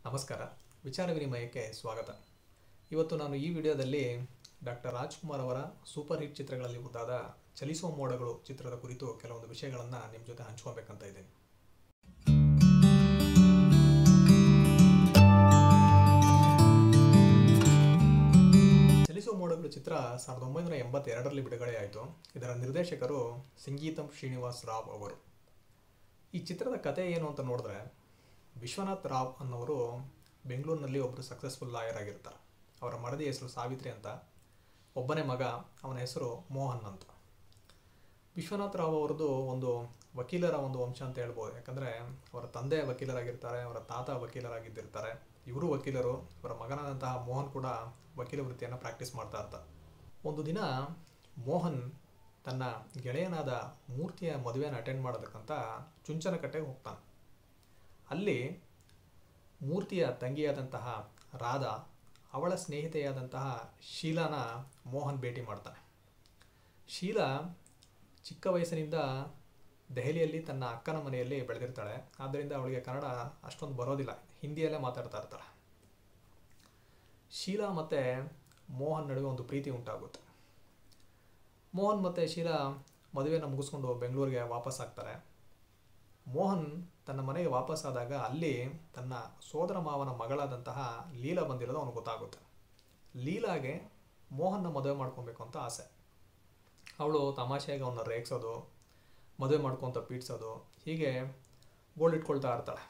ನಮಸ್ಕಾರ ವಿಚಾರ ವಿನಿಮಯಕ್ಕೆ ಸ್ವಾಗತ ಇವತ್ತು ನಾನು ಈ ವಿಡಿಯೋದಲ್ಲಿ ಡಾಕ್ಟರ್ ರಾಜ್ಕುಮಾರ್ ಅವರ ಸೂಪರ್ ಹಿಟ್ ಚಿತ್ರಗಳಲ್ಲಿ ಒಂದಾದ ಚಲಿಸುವ ಮೋಡಗಳು ಚಿತ್ರದ ಕುರಿತು ಕೆಲವೊಂದು ವಿಷಯಗಳನ್ನು ನಿಮ್ಮ ಜೊತೆ ಹಂಚ್ಕೊಬೇಕಂತ ಇದ್ದೀನಿ ಚಲಿಸುವ ಮೋಡಗಳು ಚಿತ್ರ ಸಾವಿರದ ಒಂಬೈನೂರ ಎಂಬತ್ತೆರಡರಲ್ಲಿ ಬಿಡುಗಡೆಯಾಯಿತು ಇದರ ನಿರ್ದೇಶಕರು ಸಂಗೀತಂ ಶ್ರೀನಿವಾಸ್ ರಾವ್ ಅವರು ಈ ಚಿತ್ರದ ಕತೆ ಏನು ಅಂತ ನೋಡಿದ್ರೆ ವಿಶ್ವನಾಥ್ ರಾವ್ ಅನ್ನೋರು ಬೆಂಗಳೂರಿನಲ್ಲಿ ಒಬ್ಬರು ಸಕ್ಸಸ್ಫುಲ್ ಲಾಯರ್ ಆಗಿರ್ತಾರೆ ಅವರ ಮಡದಿ ಹೆಸರು ಸಾವಿತ್ರಿ ಅಂತ ಒಬ್ಬನೇ ಮಗ ಅವನ ಹೆಸರು ಮೋಹನ್ ಅಂತ ವಿಶ್ವನಾಥ್ ರಾವ್ ಅವರದ್ದು ಒಂದು ವಕೀಲರ ಒಂದು ವಂಶ ಅಂತ ಹೇಳ್ಬೋದು ಯಾಕಂದರೆ ಅವರ ತಂದೆ ವಕೀಲರಾಗಿರ್ತಾರೆ ಅವರ ತಾತ ವಕೀಲರಾಗಿದ್ದಿರ್ತಾರೆ ಇವರು ವಕೀಲರು ಇವರ ಮಗನಾದಂತಹ ಮೋಹನ್ ಕೂಡ ವಕೀಲ ವೃತ್ತಿಯನ್ನು ಪ್ರಾಕ್ಟೀಸ್ ಮಾಡ್ತಾ ಇರ್ತಾರೆ ಒಂದು ದಿನ ಮೋಹನ್ ತನ್ನ ಗೆಳೆಯನಾದ ಮೂರ್ತಿಯ ಮದುವೆಯನ್ನು ಅಟೆಂಡ್ ಮಾಡೋದಕ್ಕಂತ ಚುಂಚನಕಟ್ಟೆಗೆ ಹೋಗ್ತಾನೆ ಅಲ್ಲಿ ಮೂರ್ತಿಯ ತಂಗಿಯಾದಂತಹ ರಾಧಾ ಅವಳ ಸ್ನೇಹಿತೆಯಾದಂತಹ ಶೀಲಾನ ಮೋಹನ್ ಭೇಟಿ ಮಾಡ್ತಾನೆ ಶೀಲಾ ಚಿಕ್ಕ ವಯಸ್ಸಿನಿಂದ ದೆಹಲಿಯಲ್ಲಿ ತನ್ನ ಅಕ್ಕನ ಮನೆಯಲ್ಲಿ ಬೆಳೆದಿರ್ತಾಳೆ ಆದ್ದರಿಂದ ಅವಳಿಗೆ ಕನ್ನಡ ಅಷ್ಟೊಂದು ಬರೋದಿಲ್ಲ ಹಿಂದಿಯಲ್ಲೇ ಮಾತಾಡ್ತಾ ಇರ್ತಾಳೆ ಶೀಲಾ ಮತ್ತು ಮೋಹನ್ ನಡುವೆ ಒಂದು ಪ್ರೀತಿ ಉಂಟಾಗುತ್ತೆ ಮೋಹನ್ ಮತ್ತು ಶೀಲಾ ಮದುವೆನ ಮುಗಿಸ್ಕೊಂಡು ಬೆಂಗಳೂರಿಗೆ ವಾಪಸ್ ಆಗ್ತಾರೆ ಮೋಹನ್ ತನ್ನ ಮನೆಗೆ ವಾಪಸ್ ಆದಾಗ ಅಲ್ಲಿ ತನ್ನ ಸೋದರ ಮಾವನ ಮಗಳಾದಂತಹ ಲೀಲಾ ಬಂದಿರೋದು ಅವನಿಗೆ ಗೊತ್ತಾಗುತ್ತೆ ಲೀಲಾಗೆ ಮೋಹನ್ನ ಮದುವೆ ಮಾಡ್ಕೊಬೇಕು ಅಂತ ಆಸೆ ಅವಳು ತಮಾಷೆಯಾಗಿ ಅವನ್ನ ರೇಗಿಸೋದು ಮದುವೆ ಮಾಡ್ಕೊತ ಪೀಡ್ಸೋದು ಹೀಗೆ ಗೋಳಿಟ್ಕೊಳ್ತಾ ಇರ್ತಾಳೆ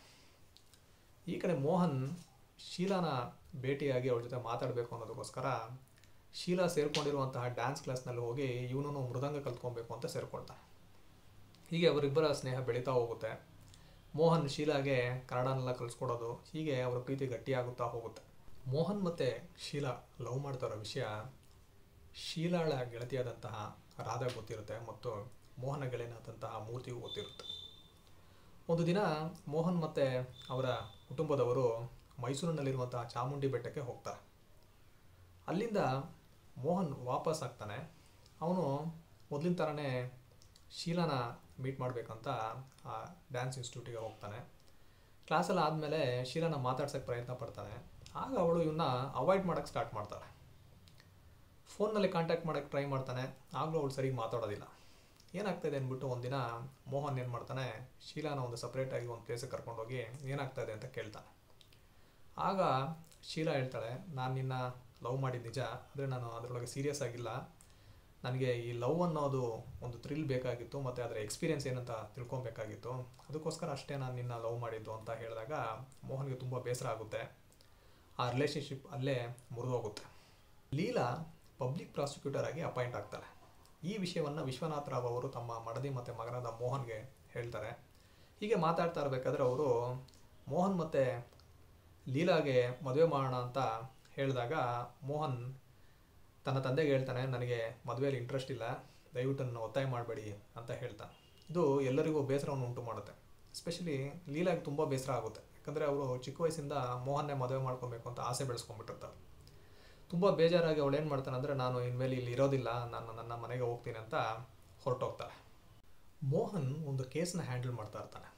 ಈ ಕಡೆ ಮೋಹನ್ ಶೀಲಾನ ಭೇಟಿಯಾಗಿ ಅವಳ ಜೊತೆ ಮಾತಾಡಬೇಕು ಅನ್ನೋದಕ್ಕೋಸ್ಕರ ಶೀಲಾ ಸೇರ್ಕೊಂಡಿರುವಂತಹ ಡ್ಯಾನ್ಸ್ ಕ್ಲಾಸ್ನಲ್ಲಿ ಹೋಗಿ ಇವನು ಮೃದಂಗ ಕಲ್ತ್ಕೊಬೇಕು ಅಂತ ಸೇರ್ಕೊಳ್ತಾನೆ ಹೀಗೆ ಅವರಿಬ್ಬರ ಸ್ನೇಹ ಬೆಳೀತಾ ಹೋಗುತ್ತೆ ಮೋಹನ್ ಶೀಲಾಗೆ ಕನ್ನಡನೆಲ್ಲ ಕಲಿಸ್ಕೊಡೋದು ಹೀಗೆ ಅವರ ಪ್ರೀತಿ ಗಟ್ಟಿಯಾಗುತ್ತಾ ಹೋಗುತ್ತೆ ಮೋಹನ್ ಮತ್ತು ಶೀಲಾ ಲವ್ ಮಾಡ್ತಾ ಇರೋ ವಿಷಯ ಶೀಲಾಳ ಗೆಳತಿಯಾದಂತಹ ರಾಧಾ ಗೊತ್ತಿರುತ್ತೆ ಮತ್ತು ಮೋಹನ ಗೆಳೆಯನಾದಂತಹ ಮೂರ್ತಿಗೂ ಗೊತ್ತಿರುತ್ತೆ ಒಂದು ದಿನ ಮೋಹನ್ ಮತ್ತು ಅವರ ಕುಟುಂಬದವರು ಮೈಸೂರಿನಲ್ಲಿರುವಂತಹ ಚಾಮುಂಡಿ ಬೆಟ್ಟಕ್ಕೆ ಹೋಗ್ತಾರೆ ಅಲ್ಲಿಂದ ಮೋಹನ್ ವಾಪಸ್ ಆಗ್ತಾನೆ ಅವನು ಮೊದಲಿನ ಥರನೇ ಶೀಲಾನ ಮೀಟ್ ಮಾಡಬೇಕಂತ ಆ ಡ್ಯಾನ್ಸ್ ಇನ್ಸ್ಟಿಟ್ಯೂಟಿಗೆ ಹೋಗ್ತಾನೆ ಕ್ಲಾಸಲ್ಲಿ ಆದಮೇಲೆ ಶೀಲಾನ ಮಾತಾಡ್ಸೋಕ್ಕೆ ಪ್ರಯತ್ನ ಪಡ್ತಾನೆ ಆಗ ಅವಳು ಇವನ್ನ ಅವಾಯ್ಡ್ ಮಾಡೋಕ್ಕೆ ಸ್ಟಾರ್ಟ್ ಮಾಡ್ತಾಳೆ ಫೋನ್ನಲ್ಲಿ ಕಾಂಟ್ಯಾಕ್ಟ್ ಮಾಡೋಕ್ಕೆ ಟ್ರೈ ಮಾಡ್ತಾನೆ ಆಗಲೂ ಅವಳು ಸರಿಗೆ ಮಾತಾಡೋದಿಲ್ಲ ಏನಾಗ್ತಾಯಿದೆ ಅಂದ್ಬಿಟ್ಟು ಒಂದಿನ ಮೋಹನ್ ಏನು ಮಾಡ್ತಾನೆ ಶೀಲಾನ ಒಂದು ಸಪ್ರೇಟಾಗಿ ಒಂದು ಪ್ಲೇಸಿಗೆ ಕರ್ಕೊಂಡೋಗಿ ಏನಾಗ್ತಾಯಿದೆ ಅಂತ ಕೇಳ್ತಾನೆ ಆಗ ಶೀಲಾ ಹೇಳ್ತಾಳೆ ನಾನು ನಿನ್ನ ಲವ್ ಮಾಡಿದ ನಿಜ ಆದರೆ ನಾನು ಅದರೊಳಗೆ ಸೀರಿಯಸ್ ಆಗಿಲ್ಲ ನನಗೆ ಈ ಲವ್ ಅನ್ನೋದು ಒಂದು ಥ್ರಿಲ್ ಬೇಕಾಗಿತ್ತು ಮತ್ತು ಅದರ ಎಕ್ಸ್ಪೀರಿಯೆನ್ಸ್ ಏನಂತ ತಿಳ್ಕೊಬೇಕಾಗಿತ್ತು ಅದಕ್ಕೋಸ್ಕರ ಅಷ್ಟೇ ನಾನು ನಿನ್ನ ಲವ್ ಮಾಡಿದ್ದು ಅಂತ ಹೇಳಿದಾಗ ಮೋಹನ್ಗೆ ತುಂಬ ಬೇಸರ ಆಗುತ್ತೆ ಆ ರಿಲೇಷನ್ಶಿಪ್ ಅಲ್ಲೇ ಮುರಿದೋಗುತ್ತೆ ಲೀಲಾ ಪಬ್ಲಿಕ್ ಪ್ರಾಸಿಕ್ಯೂಟರ್ ಆಗಿ ಅಪಾಯಿಂಟ್ ಆಗ್ತಾರೆ ಈ ವಿಷಯವನ್ನು ವಿಶ್ವನಾಥ್ ರಾವ್ ಅವರು ತಮ್ಮ ಮಡದಿ ಮತ್ತು ಮಗನಾದ ಮೋಹನ್ಗೆ ಹೇಳ್ತಾರೆ ಹೀಗೆ ಮಾತಾಡ್ತಾ ಇರಬೇಕಾದ್ರೆ ಅವರು ಮೋಹನ್ ಮತ್ತು ಲೀಲಾಗೆ ಮದುವೆ ಮಾಡೋಣ ಅಂತ ಹೇಳಿದಾಗ ಮೋಹನ್ ತನ್ನ ತಂದೆಗೆ ಹೇಳ್ತಾನೆ ನನಗೆ ಮದುವೆಯಲ್ಲಿ ಇಂಟ್ರೆಸ್ಟ್ ಇಲ್ಲ ದಯವಿಟ್ಟು ನನ್ನ ಒತ್ತಾಯ ಮಾಡಬೇಡಿ ಅಂತ ಹೇಳ್ತಾನೆ ಇದು ಎಲ್ಲರಿಗೂ ಬೇಸರವನ್ನು ಉಂಟು ಮಾಡುತ್ತೆ ಎಸ್ಪೆಷಲಿ ಲೀಲಾಗೆ ತುಂಬ ಬೇಸರ ಆಗುತ್ತೆ ಯಾಕಂದರೆ ಅವರು ಚಿಕ್ಕ ವಯಸ್ಸಿಂದ ಮೋಹನ್ನೇ ಮದುವೆ ಮಾಡ್ಕೊಬೇಕು ಅಂತ ಆಸೆ ಬೆಳೆಸ್ಕೊಂಡ್ಬಿಟ್ಟಿರ್ತಾರೆ ತುಂಬ ಬೇಜಾರಾಗಿ ಅವಳು ಏನು ಮಾಡ್ತಾನೆ ಅಂದರೆ ನಾನು ಇನ್ಮೇಲೆ ಇಲ್ಲಿ ಇರೋದಿಲ್ಲ ನಾನು ನನ್ನ ಮನೆಗೆ ಹೋಗ್ತೀನಿ ಅಂತ ಹೊರಟೋಗ್ತಾಳೆ ಮೋಹನ್ ಒಂದು ಕೇಸ್ನ ಹ್ಯಾಂಡಲ್ ಮಾಡ್ತಾ ಇರ್ತಾನೆ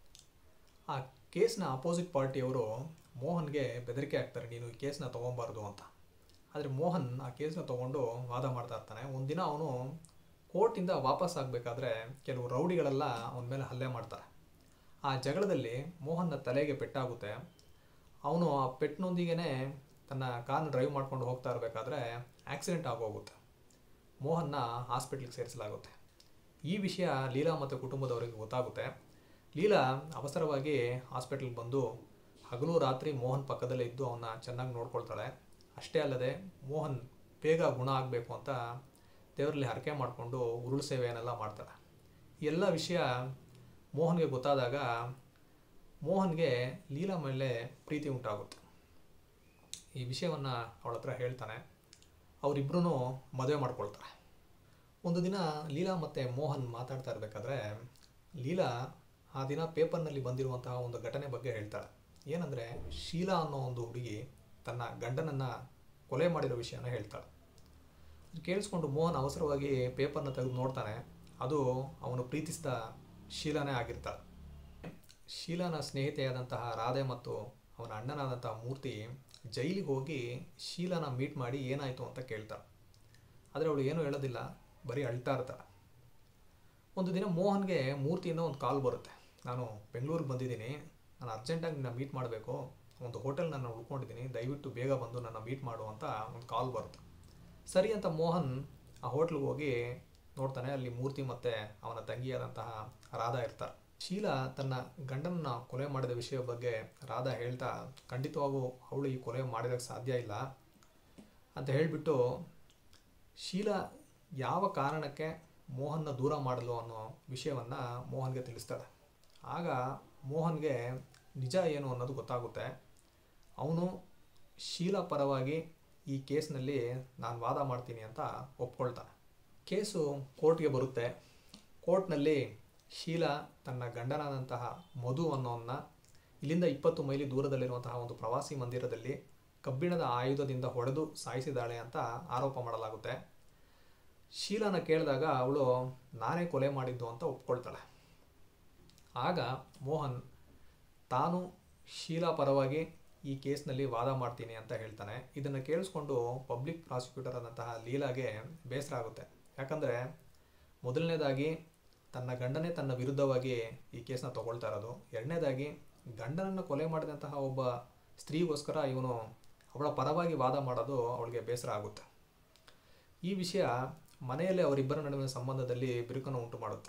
ಆ ಕೇಸ್ನ ಅಪೋಸಿಟ್ ಪಾರ್ಟಿಯವರು ಮೋಹನ್ಗೆ ಬೆದರಿಕೆ ಆಗ್ತಾರೆ ನೀನು ಈ ಕೇಸ್ನ ತೊಗೊಬಾರ್ದು ಅಂತ ಆದರೆ ಮೋಹನ್ ಆ ಕೇಸ್ನ ತೊಗೊಂಡು ವಾದ ಮಾಡ್ತಾ ಇರ್ತಾನೆ ಒಂದಿನ ಅವನು ಕೋರ್ಟಿಂದ ವಾಪಸ್ ಆಗಬೇಕಾದ್ರೆ ಕೆಲವು ರೌಡಿಗಳೆಲ್ಲ ಅವನ ಮೇಲೆ ಹಲ್ಲೆ ಮಾಡ್ತಾರೆ ಆ ಜಗಳದಲ್ಲಿ ಮೋಹನ್ನ ತಲೆಗೆ ಪೆಟ್ಟಾಗುತ್ತೆ ಅವನು ಆ ಪೆಟ್ಟಿನೊಂದಿಗೆ ತನ್ನ ಕಾರ್ನ ಡ್ರೈವ್ ಮಾಡ್ಕೊಂಡು ಹೋಗ್ತಾ ಇರಬೇಕಾದ್ರೆ ಆಕ್ಸಿಡೆಂಟ್ ಆಗೋಗುತ್ತೆ ಮೋಹನ್ನ ಹಾಸ್ಪಿಟ್ಲಿಗೆ ಸೇರಿಸಲಾಗುತ್ತೆ ಈ ವಿಷಯ ಲೀಲಾ ಮತ್ತು ಕುಟುಂಬದವರಿಗೆ ಗೊತ್ತಾಗುತ್ತೆ ಲೀಲಾ ಅವಸರವಾಗಿ ಹಾಸ್ಪಿಟ್ಲಿಗೆ ಬಂದು ಹಗಲು ರಾತ್ರಿ ಮೋಹನ್ ಪಕ್ಕದಲ್ಲೇ ಇದ್ದು ಅವನ್ನ ಚೆನ್ನಾಗಿ ನೋಡ್ಕೊಳ್ತಾಳೆ ಅಷ್ಟೇ ಅಲ್ಲದೆ ಮೋಹನ್ ಬೇಗ ಗುಣ ಆಗಬೇಕು ಅಂತ ದೇವರಲ್ಲಿ ಹರಕೆ ಮಾಡಿಕೊಂಡು ಉರುಳು ಸೇವೆಯನ್ನೆಲ್ಲ ಮಾಡ್ತಾಳೆ ಈ ಎಲ್ಲ ವಿಷಯ ಮೋಹನ್ಗೆ ಗೊತ್ತಾದಾಗ ಮೋಹನ್ಗೆ ಲೀಲಾ ಮೇಲೆ ಪ್ರೀತಿ ಉಂಟಾಗುತ್ತೆ ಈ ವಿಷಯವನ್ನು ಅವಳ ಹತ್ರ ಹೇಳ್ತಾನೆ ಅವರಿಬ್ಬರೂ ಮದುವೆ ಮಾಡ್ಕೊಳ್ತಾರೆ ಒಂದು ದಿನ ಲೀಲಾ ಮತ್ತು ಮೋಹನ್ ಮಾತಾಡ್ತಾ ಇರಬೇಕಾದ್ರೆ ಲೀಲಾ ಆ ದಿನ ಪೇಪರ್ನಲ್ಲಿ ಬಂದಿರುವಂತಹ ಒಂದು ಘಟನೆ ಬಗ್ಗೆ ಹೇಳ್ತಾಳೆ ಏನಂದರೆ ಶೀಲಾ ಅನ್ನೋ ಒಂದು ಹುಡುಗಿ ತನ್ನ ಗಂಡನನ್ನು ಕೊಲೆ ಮಾಡಿರೋ ವಿಷಯನ ಹೇಳ್ತಾಳೆ ಕೇಳಿಸ್ಕೊಂಡು ಮೋಹನ್ ಅವಸರವಾಗಿ ಪೇಪರ್ನ ತೆಗೆದು ನೋಡ್ತಾನೆ ಅದು ಅವನು ಪ್ರೀತಿಸಿದ ಶೀಲಾನೇ ಆಗಿರ್ತಾಳೆ ಶೀಲಾನ ಸ್ನೇಹಿತೆಯಾದಂತಹ ರಾಧೆ ಮತ್ತು ಅವನ ಅಣ್ಣನಾದಂಥ ಮೂರ್ತಿ ಜೈಲಿಗೆ ಹೋಗಿ ಶೀಲಾನ ಮೀಟ್ ಮಾಡಿ ಏನಾಯಿತು ಅಂತ ಕೇಳ್ತಾಳೆ ಆದರೆ ಅವಳು ಏನೂ ಹೇಳೋದಿಲ್ಲ ಬರೀ ಅಳ್ತಾ ಇರ್ತಾಳೆ ಒಂದು ದಿನ ಮೋಹನ್ಗೆ ಮೂರ್ತಿಯಿಂದ ಒಂದು ಕಾಲ್ ಬರುತ್ತೆ ನಾನು ಬೆಂಗಳೂರಿಗೆ ಬಂದಿದ್ದೀನಿ ನಾನು ಅರ್ಜೆಂಟಾಗಿ ನಿನ್ನ ಮೀಟ್ ಮಾಡಬೇಕು ಒಂದು ಹೋಟೆಲ್ ನಾನು ಉಳ್ಕೊಂಡಿದ್ದೀನಿ ದಯವಿಟ್ಟು ಬೇಗ ಬಂದು ನನ್ನ ಮೀಟ್ ಮಾಡು ಅಂತ ಒಂದು ಕಾಲ್ ಬರುತ್ತೆ ಸರಿ ಅಂತ ಮೋಹನ್ ಆ ಹೋಟ್ಲಿಗೆ ಹೋಗಿ ನೋಡ್ತಾನೆ ಅಲ್ಲಿ ಮೂರ್ತಿ ಮತ್ತು ಅವನ ತಂಗಿಯಾದಂತಹ ರಾಧಾ ಇರ್ತಾರೆ ಶೀಲಾ ತನ್ನ ಗಂಡನನ್ನ ಕೊಲೆ ಮಾಡಿದ ವಿಷಯ ಬಗ್ಗೆ ರಾಧಾ ಹೇಳ್ತಾ ಖಂಡಿತವಾಗೂ ಅವಳು ಈ ಕೊಲೆ ಮಾಡಿರೋಕ್ಕೆ ಸಾಧ್ಯ ಇಲ್ಲ ಅಂತ ಹೇಳಿಬಿಟ್ಟು ಶೀಲಾ ಯಾವ ಕಾರಣಕ್ಕೆ ಮೋಹನ್ನ ದೂರ ಮಾಡಲು ಅನ್ನೋ ವಿಷಯವನ್ನು ಮೋಹನ್ಗೆ ತಿಳಿಸ್ತಾಳೆ ಆಗ ಮೋಹನ್ಗೆ ನಿಜ ಏನು ಅನ್ನೋದು ಗೊತ್ತಾಗುತ್ತೆ ಅವನು ಶೀಲಾ ಪರವಾಗಿ ಈ ಕೇಸ್ನಲ್ಲಿ ನಾನು ವಾದ ಮಾಡ್ತೀನಿ ಅಂತ ಒಪ್ಕೊಳ್ತಾನೆ ಕೇಸು ಕೋರ್ಟ್ಗೆ ಬರುತ್ತೆ ಕೋರ್ಟ್ನಲ್ಲಿ ಶೀಲಾ ತನ್ನ ಗಂಡನಾದಂತಹ ಮಧು ಅನ್ನೋನ್ನ ಇಲ್ಲಿಂದ ಇಪ್ಪತ್ತು ಮೈಲಿ ದೂರದಲ್ಲಿರುವಂತಹ ಒಂದು ಪ್ರವಾಸಿ ಮಂದಿರದಲ್ಲಿ ಕಬ್ಬಿಣದ ಆಯುಧದಿಂದ ಹೊಡೆದು ಸಾಯಿಸಿದಾಳೆ ಅಂತ ಆರೋಪ ಮಾಡಲಾಗುತ್ತೆ ಶೀಲಾನ ಕೇಳಿದಾಗ ಅವಳು ನಾನೇ ಕೊಲೆ ಮಾಡಿದ್ದು ಅಂತ ಒಪ್ಕೊಳ್ತಾಳೆ ಆಗ ಮೋಹನ್ ತಾನು ಶೀಲಾ ಪರವಾಗಿ ಈ ಕೇಸ್ನಲ್ಲಿ ವಾದ ಮಾಡ್ತೀನಿ ಅಂತ ಹೇಳ್ತಾನೆ ಇದನ್ನು ಕೇಳಿಸ್ಕೊಂಡು ಪಬ್ಲಿಕ್ ಪ್ರಾಸಿಕ್ಯೂಟರ್ ಆದಂತಹ ಲೀಲಾಗೆ ಬೇಸರ ಆಗುತ್ತೆ ಯಾಕಂದರೆ ಮೊದಲನೇದಾಗಿ ತನ್ನ ಗಂಡನೇ ತನ್ನ ವಿರುದ್ಧವಾಗಿ ಈ ಕೇಸ್ನ ತಗೊಳ್ತಾ ಇರೋದು ಎರಡನೇದಾಗಿ ಗಂಡನನ್ನು ಕೊಲೆ ಮಾಡಿದಂತಹ ಒಬ್ಬ ಸ್ತ್ರೀಗೋಸ್ಕರ ಇವನು ಅವಳ ಪರವಾಗಿ ವಾದ ಮಾಡೋದು ಅವಳಿಗೆ ಬೇಸರ ಆಗುತ್ತೆ ಈ ವಿಷಯ ಮನೆಯಲ್ಲಿ ಅವರಿಬ್ಬರ ನಡುವಿನ ಸಂಬಂಧದಲ್ಲಿ ಬಿರುಕನ್ನು ಉಂಟು ಮಾಡುತ್ತೆ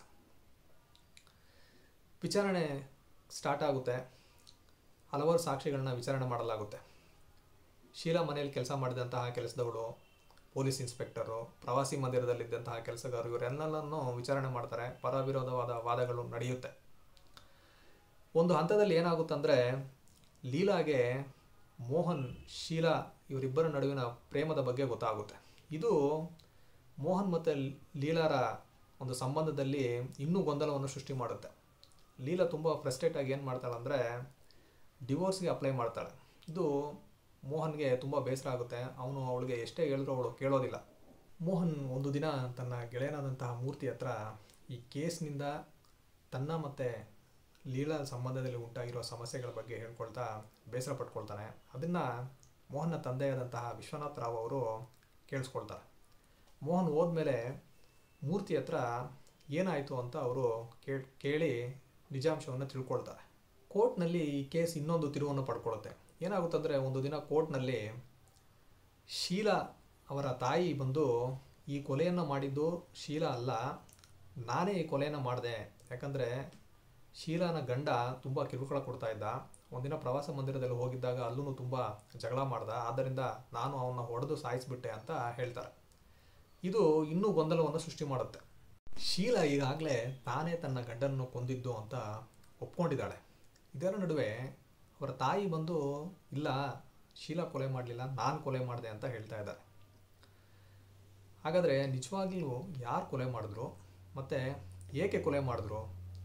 ವಿಚಾರಣೆ ಸ್ಟಾರ್ಟ್ ಆಗುತ್ತೆ ಹಲವಾರು ಸಾಕ್ಷಿಗಳನ್ನ ವಿಚಾರಣೆ ಮಾಡಲಾಗುತ್ತೆ ಶೀಲಾ ಮನೆಯಲ್ಲಿ ಕೆಲಸ ಮಾಡಿದಂತಹ ಕೆಲಸದವಳು ಪೊಲೀಸ್ ಇನ್ಸ್ಪೆಕ್ಟರು ಪ್ರವಾಸಿ ಮಂದಿರದಲ್ಲಿದ್ದಂತಹ ಕೆಲಸಗಾರರು ಇವರೆಲ್ಲನೂ ವಿಚಾರಣೆ ಮಾಡ್ತಾರೆ ಪರ ವಿರೋಧವಾದ ವಾದಗಳು ನಡೆಯುತ್ತೆ ಒಂದು ಹಂತದಲ್ಲಿ ಏನಾಗುತ್ತಂದರೆ ಲೀಲಾಗೆ ಮೋಹನ್ ಶೀಲಾ ಇವರಿಬ್ಬರ ನಡುವಿನ ಪ್ರೇಮದ ಬಗ್ಗೆ ಗೊತ್ತಾಗುತ್ತೆ ಇದು ಮೋಹನ್ ಮತ್ತು ಲೀಲಾರ ಒಂದು ಸಂಬಂಧದಲ್ಲಿ ಇನ್ನೂ ಗೊಂದಲವನ್ನು ಸೃಷ್ಟಿ ಮಾಡುತ್ತೆ ಲೀಲಾ ತುಂಬ ಫ್ರಸ್ಟ್ರೇಟ್ ಆಗಿ ಏನು ಮಾಡ್ತಾಳೆ ಅಂದರೆ ಡಿವೋರ್ಸ್ಗೆ ಅಪ್ಲೈ ಮಾಡ್ತಾಳೆ ಇದು ಮೋಹನ್ಗೆ ತುಂಬ ಬೇಸರ ಆಗುತ್ತೆ ಅವನು ಅವಳಿಗೆ ಎಷ್ಟೇ ಹೇಳಿದ್ರು ಅವಳು ಕೇಳೋದಿಲ್ಲ ಮೋಹನ್ ಒಂದು ದಿನ ತನ್ನ ಗೆಳೆಯನಾದಂತಹ ಮೂರ್ತಿ ಹತ್ರ ಈ ಕೇಸ್ನಿಂದ ತನ್ನ ಮತ್ತು ಲೀಲಾ ಸಂಬಂಧದಲ್ಲಿ ಉಂಟಾಗಿರೋ ಸಮಸ್ಯೆಗಳ ಬಗ್ಗೆ ಹೇಳ್ಕೊಳ್ತಾ ಬೇಸರ ಪಟ್ಕೊಳ್ತಾನೆ ಅದನ್ನು ಮೋಹನ್ನ ತಂದೆಯಾದಂತಹ ವಿಶ್ವನಾಥ್ ರಾವ್ ಅವರು ಕೇಳಿಸ್ಕೊಳ್ತಾರೆ ಮೋಹನ್ ಹೋದ್ಮೇಲೆ ಮೂರ್ತಿ ಹತ್ರ ಏನಾಯಿತು ಅಂತ ಅವರು ಕೇಳಿ ನಿಜಾಂಶವನ್ನು ತಿಳ್ಕೊಳ್ತಾರೆ ಕೋರ್ಟ್ನಲ್ಲಿ ಈ ಕೇಸ್ ಇನ್ನೊಂದು ತಿರುವನ್ನು ಪಡ್ಕೊಳ್ಳುತ್ತೆ ಏನಾಗುತ್ತಂದರೆ ಒಂದು ದಿನ ಕೋರ್ಟ್ನಲ್ಲಿ ಶೀಲಾ ಅವರ ತಾಯಿ ಬಂದು ಈ ಕೊಲೆಯನ್ನು ಮಾಡಿದ್ದು ಶೀಲಾ ಅಲ್ಲ ನಾನೇ ಈ ಕೊಲೆಯನ್ನು ಮಾಡಿದೆ ಯಾಕಂದರೆ ಶೀಲಾನ ಗಂಡ ತುಂಬ ಕಿರುಕುಳ ಕೊಡ್ತಾ ಇದ್ದ ಒಂದಿನ ಪ್ರವಾಸ ಮಂದಿರದಲ್ಲಿ ಹೋಗಿದ್ದಾಗ ಅಲ್ಲೂ ತುಂಬ ಜಗಳ ಮಾಡ್ದ ಆದ್ದರಿಂದ ನಾನು ಅವನ್ನ ಹೊಡೆದು ಸಾಯಿಸಿಬಿಟ್ಟೆ ಅಂತ ಹೇಳ್ತಾರೆ ಇದು ಇನ್ನೂ ಗೊಂದಲವನ್ನು ಸೃಷ್ಟಿ ಮಾಡುತ್ತೆ ಶೀಲಾ ಈಗಾಗಲೇ ತಾನೇ ತನ್ನ ಗಂಡನನ್ನು ಕೊಂದಿದ್ದು ಅಂತ ಒಪ್ಕೊಂಡಿದ್ದಾಳೆ ಇದರ ನಡುವೆ ಅವರ ತಾಯಿ ಬಂದು ಇಲ್ಲ ಶೀಲಾ ಕೊಲೆ ಮಾಡಲಿಲ್ಲ ನಾನು ಕೊಲೆ ಮಾಡಿದೆ ಅಂತ ಹೇಳ್ತಾ ಇದ್ದಾರೆ ಹಾಗಾದರೆ ನಿಜವಾಗ್ಲೂ ಯಾರು ಕೊಲೆ ಮಾಡಿದ್ರು ಮತ್ತು ಏಕೆ ಕೊಲೆ ಮಾಡಿದ್ರು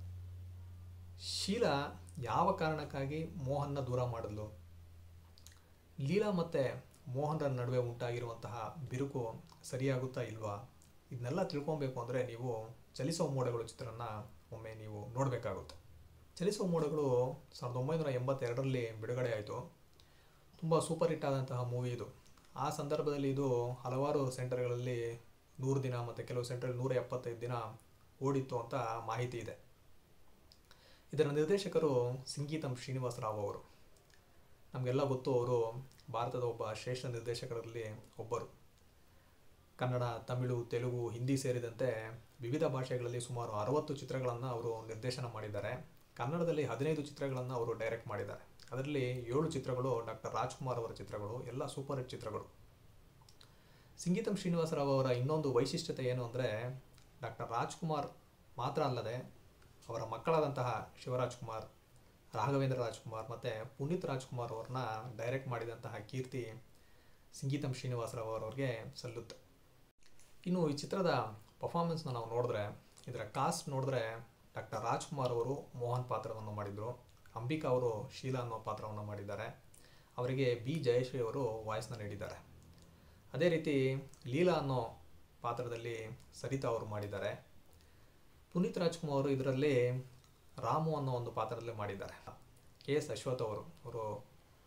ಶೀಲಾ ಯಾವ ಕಾರಣಕ್ಕಾಗಿ ಮೋಹನ್ನ ದೂರ ಮಾಡಿದ್ಲು ಲೀಲಾ ಮತ್ತು ಮೋಹನ್ರ ನಡುವೆ ಉಂಟಾಗಿರುವಂತಹ ಬಿರುಕು ಸರಿಯಾಗುತ್ತಾ ಇಲ್ವಾ ಇದನ್ನೆಲ್ಲ ತಿಳ್ಕೊಬೇಕು ಅಂದರೆ ನೀವು ಚಲಿಸೋ ಮೋಡಗಳು ಚಿತ್ರನ ಒಮ್ಮೆ ನೀವು ನೋಡಬೇಕಾಗುತ್ತೆ ಚಲಿಸುವ ಮೋಡಗಳು ಸಾವಿರದ ಒಂಬೈನೂರ ಎಂಬತ್ತೆರಡರಲ್ಲಿ ಬಿಡುಗಡೆ ಆಯಿತು ತುಂಬ ಸೂಪರ್ ಹಿಟ್ ಆದಂತಹ ಮೂವಿ ಇದು ಆ ಸಂದರ್ಭದಲ್ಲಿ ಇದು ಹಲವಾರು ಸೆಂಟರ್ಗಳಲ್ಲಿ ನೂರು ದಿನ ಮತ್ತು ಕೆಲವು ಸೆಂಟ್ರಲ್ಲಿ ನೂರ ಎಪ್ಪತ್ತೈದು ದಿನ ಓಡಿತ್ತು ಅಂತ ಮಾಹಿತಿ ಇದೆ ಇದರ ನಿರ್ದೇಶಕರು ಸಂಗೀತಂ ಶ್ರೀನಿವಾಸ ರಾವ್ ಅವರು ನಮಗೆಲ್ಲ ಗೊತ್ತು ಅವರು ಭಾರತದ ಒಬ್ಬ ಶ್ರೇಷ್ಠ ನಿರ್ದೇಶಕರಲ್ಲಿ ಒಬ್ಬರು ಕನ್ನಡ ತಮಿಳು ತೆಲುಗು ಹಿಂದಿ ಸೇರಿದಂತೆ ವಿವಿಧ ಭಾಷೆಗಳಲ್ಲಿ ಸುಮಾರು ಅರವತ್ತು ಚಿತ್ರಗಳನ್ನು ಅವರು ನಿರ್ದೇಶನ ಮಾಡಿದ್ದಾರೆ ಕನ್ನಡದಲ್ಲಿ ಹದಿನೈದು ಚಿತ್ರಗಳನ್ನು ಅವರು ಡೈರೆಕ್ಟ್ ಮಾಡಿದ್ದಾರೆ ಅದರಲ್ಲಿ ಏಳು ಚಿತ್ರಗಳು ಡಾಕ್ಟರ್ ರಾಜ್ಕುಮಾರ್ ಅವರ ಚಿತ್ರಗಳು ಎಲ್ಲ ಸೂಪರ್ ಹಿಟ್ ಚಿತ್ರಗಳು ಸಂಗೀತಂ ಶ್ರೀನಿವಾಸರಾವ್ ಅವರ ಇನ್ನೊಂದು ವೈಶಿಷ್ಟ್ಯತೆ ಏನು ಅಂದರೆ ಡಾಕ್ಟರ್ ರಾಜ್ಕುಮಾರ್ ಮಾತ್ರ ಅಲ್ಲದೆ ಅವರ ಮಕ್ಕಳಾದಂತಹ ಶಿವರಾಜ್ ಕುಮಾರ್ ರಾಘವೇಂದ್ರ ರಾಜ್ಕುಮಾರ್ ಮತ್ತು ಪುನೀತ್ ರಾಜ್ಕುಮಾರ್ ಅವ್ರನ್ನ ಡೈರೆಕ್ಟ್ ಮಾಡಿದಂತಹ ಕೀರ್ತಿ ಸಂಗೀತಂ ಶ್ರೀನಿವಾಸರಾವ್ ಅವರವ್ರಿಗೆ ಸಲ್ಲುತ್ತೆ ಇನ್ನು ಈ ಚಿತ್ರದ ಪರ್ಫಾರ್ಮೆನ್ಸ್ನ ನಾವು ನೋಡಿದ್ರೆ ಇದರ ಕಾಸ್ಟ್ ನೋಡಿದ್ರೆ ಡಾಕ್ಟರ್ ರಾಜ್ಕುಮಾರ್ ಅವರು ಮೋಹನ್ ಪಾತ್ರವನ್ನು ಮಾಡಿದರು ಅಂಬಿಕಾ ಅವರು ಶೀಲಾ ಅನ್ನೋ ಪಾತ್ರವನ್ನು ಮಾಡಿದ್ದಾರೆ ಅವರಿಗೆ ಬಿ ಜಯಶ್ರೀ ಅವರು ವಾಯ್ಸ್ನ ನೀಡಿದ್ದಾರೆ ಅದೇ ರೀತಿ ಲೀಲಾ ಅನ್ನೋ ಪಾತ್ರದಲ್ಲಿ ಸರಿತಾ ಅವರು ಮಾಡಿದ್ದಾರೆ ಪುನೀತ್ ರಾಜ್ಕುಮಾರ್ ಅವರು ಇದರಲ್ಲಿ ರಾಮು ಅನ್ನೋ ಒಂದು ಪಾತ್ರದಲ್ಲಿ ಮಾಡಿದ್ದಾರೆ ಕೆ ಎಸ್ ಅಶ್ವಥ್ ಅವರು ಅವರು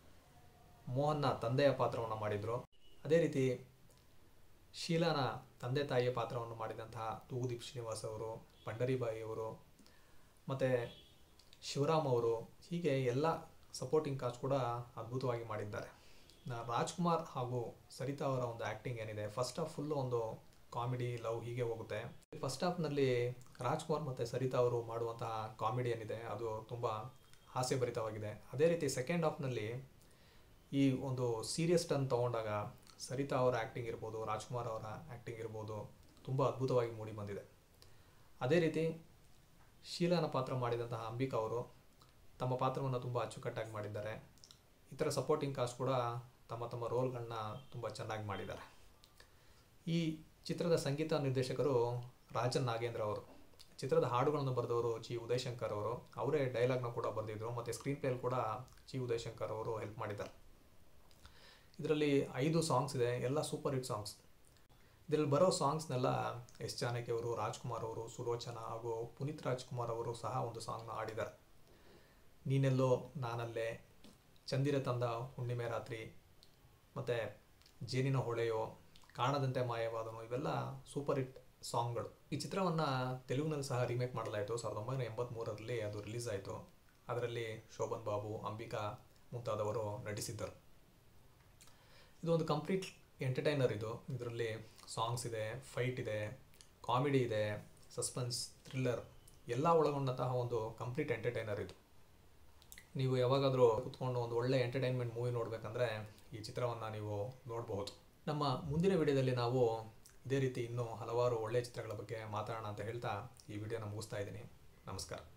ಮೋಹನ್ನ ತಂದೆಯ ಪಾತ್ರವನ್ನು ಮಾಡಿದರು ಅದೇ ರೀತಿ ಶೀಲಾನ ತಂದೆ ತಾಯಿಯ ಪಾತ್ರವನ್ನು ಮಾಡಿದಂತಹ ತೂಗುದೀಪ್ ಶ್ರೀನಿವಾಸ್ ಅವರು ಪಂಡರಿಬಾಯಿ ಅವರು ಮತ್ತು ಶಿವರಾಮ್ ಅವರು ಹೀಗೆ ಎಲ್ಲ ಸಪೋರ್ಟಿಂಗ್ ಕಾಸ್ಟ್ ಕೂಡ ಅದ್ಭುತವಾಗಿ ಮಾಡಿದ್ದಾರೆ ನ- ರಾಜ್ಕುಮಾರ್ ಹಾಗೂ ಸರಿತಾ ಅವರ ಒಂದು ಆ್ಯಕ್ಟಿಂಗ್ ಏನಿದೆ ಫಸ್ಟ್ ಹಾಫ್ ಫುಲ್ಲು ಒಂದು ಕಾಮಿಡಿ ಲವ್ ಹೀಗೆ ಹೋಗುತ್ತೆ ಫಸ್ಟ್ ಹಾಫ್ನಲ್ಲಿ ರಾಜ್ಕುಮಾರ್ ಮತ್ತು ಸರಿತಾ ಅವರು ಮಾಡುವಂತಹ ಕಾಮಿಡಿ ಏನಿದೆ ಅದು ತುಂಬ ಹಾಸ್ಯಭರಿತವಾಗಿದೆ ಅದೇ ರೀತಿ ಸೆಕೆಂಡ್ ಹಾಫ್ನಲ್ಲಿ ಈ ಒಂದು ಸೀರಿಯಸ್ ಟರ್ನ್ ತಗೊಂಡಾಗ ಸರಿತಾ ಅವರ ಆ್ಯಕ್ಟಿಂಗ್ ಇರ್ಬೋದು ರಾಜ್ಕುಮಾರ್ ಅವರ ಆ್ಯಕ್ಟಿಂಗ್ ಇರ್ಬೋದು ತುಂಬ ಅದ್ಭುತವಾಗಿ ಮೂಡಿ ಬಂದಿದೆ ಅದೇ ರೀತಿ ಶೀಲಾನ ಪಾತ್ರ ಮಾಡಿದಂತಹ ಅಂಬಿಕಾ ಅವರು ತಮ್ಮ ಪಾತ್ರವನ್ನು ತುಂಬ ಅಚ್ಚುಕಟ್ಟಾಗಿ ಮಾಡಿದ್ದಾರೆ ಇತರ ಸಪೋರ್ಟಿಂಗ್ ಕಾಸ್ಟ್ ಕೂಡ ತಮ್ಮ ತಮ್ಮ ರೋಲ್ಗಳನ್ನ ತುಂಬ ಚೆನ್ನಾಗಿ ಮಾಡಿದ್ದಾರೆ ಈ ಚಿತ್ರದ ಸಂಗೀತ ನಿರ್ದೇಶಕರು ರಾಜನ್ ನಾಗೇಂದ್ರ ಅವರು ಚಿತ್ರದ ಹಾಡುಗಳನ್ನು ಬರೆದವರು ಜಿ ಉದಯಶಂಕರ್ ಅವರು ಅವರೇ ಡೈಲಾಗ್ನ ಕೂಡ ಬರೆದಿದ್ರು ಮತ್ತು ಸ್ಕ್ರೀನ್ ಪ್ಲೇಲ್ ಕೂಡ ಜಿ ಉದಯಶಂಕರ್ ಅವರು ಹೆಲ್ಪ್ ಮಾಡಿದ್ದಾರೆ ಇದರಲ್ಲಿ ಐದು ಸಾಂಗ್ಸ್ ಇದೆ ಎಲ್ಲ ಸೂಪರ್ ಹಿಟ್ ಸಾಂಗ್ಸ್ ಇದರಲ್ಲಿ ಬರೋ ಸಾಂಗ್ಸ್ನೆಲ್ಲ ಎಸ್ ಜಾನಕಿ ಅವರು ರಾಜ್ಕುಮಾರ್ ಅವರು ಸುಲೋಚನಾ ಹಾಗೂ ಪುನೀತ್ ರಾಜ್ಕುಮಾರ್ ಅವರು ಸಹ ಒಂದು ಸಾಂಗ್ನ ಹಾಡಿದ್ದಾರೆ ನೀನೆಲ್ಲೋ ನಾನಲ್ಲೇ ಚಂದಿರ ತಂದ ಹುಣ್ಣಿಮೆ ರಾತ್ರಿ ಮತ್ತು ಜೇನಿನ ಹೊಳೆಯೋ ಕಾಣದಂತೆ ಮಾಯವಾದನು ಇವೆಲ್ಲ ಸೂಪರ್ ಹಿಟ್ ಸಾಂಗ್ಗಳು ಈ ಚಿತ್ರವನ್ನು ತೆಲುಗಿನಲ್ಲಿ ಸಹ ರೀಮೇಕ್ ಮಾಡಲಾಯಿತು ಸಾವಿರದ ಒಂಬೈನೂರ ಎಂಬತ್ತ್ಮೂರರಲ್ಲಿ ಅದು ರಿಲೀಸ್ ಆಯಿತು ಅದರಲ್ಲಿ ಶೋಭನ್ ಬಾಬು ಅಂಬಿಕಾ ಮುಂತಾದವರು ನಟಿಸಿದ್ದರು ಇದು ಒಂದು ಕಂಪ್ಲೀಟ್ ಎಂಟರ್ಟೈನರ್ ಇದು ಇದರಲ್ಲಿ ಸಾಂಗ್ಸ್ ಇದೆ ಫೈಟ್ ಇದೆ ಕಾಮಿಡಿ ಇದೆ ಸಸ್ಪೆನ್ಸ್ ಥ್ರಿಲ್ಲರ್ ಎಲ್ಲ ಒಳಗೊಂಡಂತಹ ಒಂದು ಕಂಪ್ಲೀಟ್ ಎಂಟರ್ಟೈನರ್ ಇದು ನೀವು ಯಾವಾಗಾದರೂ ಕುತ್ಕೊಂಡು ಒಂದು ಒಳ್ಳೆ ಎಂಟರ್ಟೈನ್ಮೆಂಟ್ ಮೂವಿ ನೋಡಬೇಕಂದ್ರೆ ಈ ಚಿತ್ರವನ್ನು ನೀವು ನೋಡಬಹುದು ನಮ್ಮ ಮುಂದಿನ ವಿಡಿಯೋದಲ್ಲಿ ನಾವು ಇದೇ ರೀತಿ ಇನ್ನೂ ಹಲವಾರು ಒಳ್ಳೆಯ ಚಿತ್ರಗಳ ಬಗ್ಗೆ ಮಾತಾಡೋಣ ಅಂತ ಹೇಳ್ತಾ ಈ ವಿಡಿಯೋನ ಮುಗಿಸ್ತಾ ಇದ್ದೀನಿ ನಮಸ್ಕಾರ